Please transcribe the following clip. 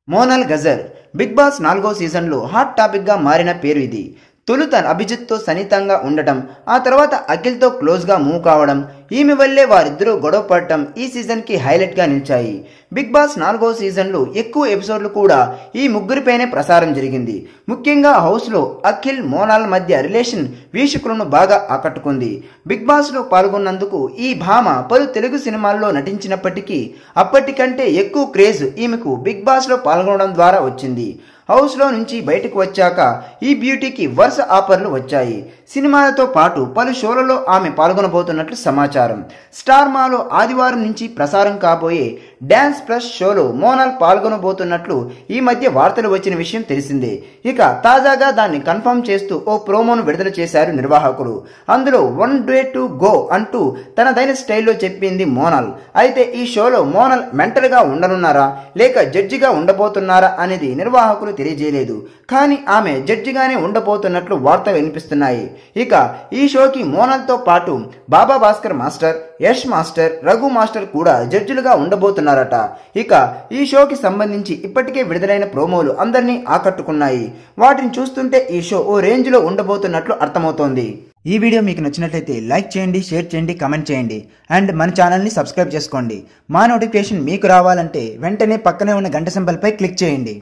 Monal గజర్ big boss నాలుగో సీజన్లో hot టాపిక్గా మారిన పేరు ఇది తొలుత అభిజిత్తో సన్నిహితంగా ఉండటం ఆ తర్వాత అఖిల్తో క్లోజ్గా మూవ్ కావడం ఈమె వల్లే వారిద్దరూ గొడవ పడటం ఈ సీజన్కి హైలైట్గా నిలిచాయి బిగ్ బాస్ నాలుగో సీజన్లో ఎక్కువ ఎపిసోడ్లు కూడా ఈ ముగ్గురిపైనే ప్రసారం జరిగింది ముఖ్యంగా హౌస్లో అఖిల్ మోనాల్ మధ్య రిలేషన్ వీక్షకులను బాగా ఆకట్టుకుంది బిగ్ బాస్లో పాల్గొన్నందుకు ఈ భామ పలు తెలుగు సినిమాల్లో నటించినప్పటికీ అప్పటికంటే ఎక్కువ క్రేజ్ ఈమెకు బిగ్ బాస్లో పాల్గొనడం ద్వారా వచ్చింది హౌస్లో నుంచి బయటకు వచ్చాక ఈ బ్యూటీకి వరుస ఆఫర్లు వచ్చాయి సినిమాలతో పాటు పలు షోలలో ఆమె పాల్గొనబోతున్నట్లు సమాచారం స్టార్ మాలో ఆదివారం నుంచి ప్రసారం కాబోయే డ్యాన్స్ ప్లస్ షోలో మోనాల్ పాల్గొనబోతున్నట్లు ఈ మధ్య వార్తలు వచ్చిన విషయం తెలిసిందే ఇక తాజాగా దాన్ని కన్ఫర్మ్ చేస్తూ ఓ ప్రోమోను విడుదల చేశారు నిర్వాహకులు అందులో వన్ డే టు గో అంటూ తనదైన స్టైల్లో చెప్పింది మోనాల్ అయితే ఈ షోలో మోనల్ మెంటల్గా ఉండనున్నారా లేక జడ్జిగా ఉండబోతున్నారా అనేది నిర్వాహకులు తెలియజేయలేదు కానీ ఆమె జడ్జిగానే ఉండబోతున్నట్లు వార్తలు వినిపిస్తున్నాయి ఇక ఈ షోకి మోనల్తో పాటు Baba Bhaskar master Yash master Raghu master కూడా జడ్జిలుగా ఉండబోతున్నారట ఇక ఈ షోకి సంబంధించి ఇప్పటికే విడుదలైన ప్రోమోలు అందరినీ ఆకట్టుకున్నాయి వాటిని చూస్తుంటే ఈ షో ఓ రేంజ్లో ఉండబోతున్నట్లు అర్థమవుతోంది ఈ వీడియో మీకు నచ్చినట్లయితే లైక్ చేయండి షేర్ చేయండి కమెంట్ చేయండి అండ్ మన ఛానల్ని సబ్స్క్రైబ్ చేసుకోండి మా నోటిఫికేషన్ మీకు రావాలంటే వెంటనే పక్కనే ఉన్న గంట సింబల్పై క్లిక్ చేయండి